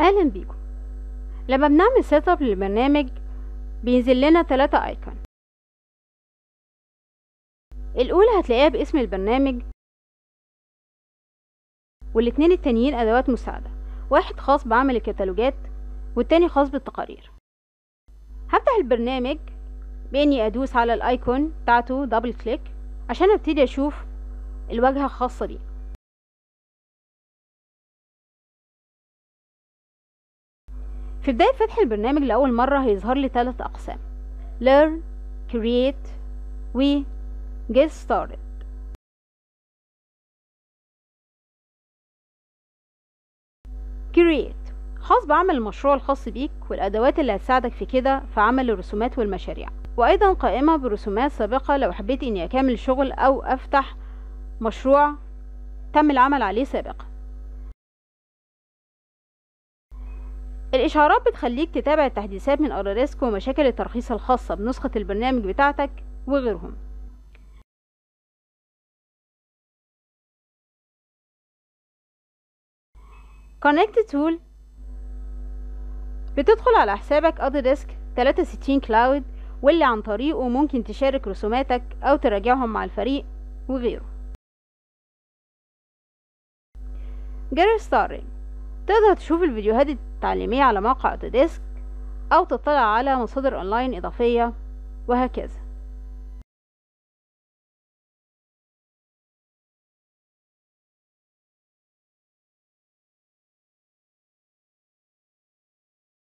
اهلا بيكم لما بنعمل سيت اب للبرنامج بينزل لنا ثلاثة ايكون الاولى هتلاقيها باسم البرنامج والاتنين التانيين ادوات مساعدة واحد خاص بعمل الكتالوجات والتاني خاص بالتقارير هفتح البرنامج باني ادوس على الايكون بتاعته دبل كليك عشان ابتدي اشوف الواجهة الخاصة بيه في بداية فتح البرنامج لأول مرة هيظهر لي ثلاث أقسام Learn, Create و Get Started Create خاص بعمل المشروع الخاص بيك والأدوات اللي هتساعدك في كده في عمل الرسومات والمشاريع وأيضا قائمة برسومات سابقة لو حبيت إني أكمل شغل أو أفتح مشروع تم العمل عليه سابقا الإشعارات بتخليك تتابع التحديثات من أراديسك ومشاكل الترخيص الخاصة بنسخة البرنامج بتاعتك وغيرهم Connect Tool بتدخل على حسابك أوديسك 63 كلاود واللي عن طريقه ممكن تشارك رسوماتك أو تراجعهم مع الفريق وغيره جير ستارينج تقدر تشوف الفيديوهات التعليمية على موقع أوتوديسك أو تطلع على مصادر أونلاين إضافية وهكذا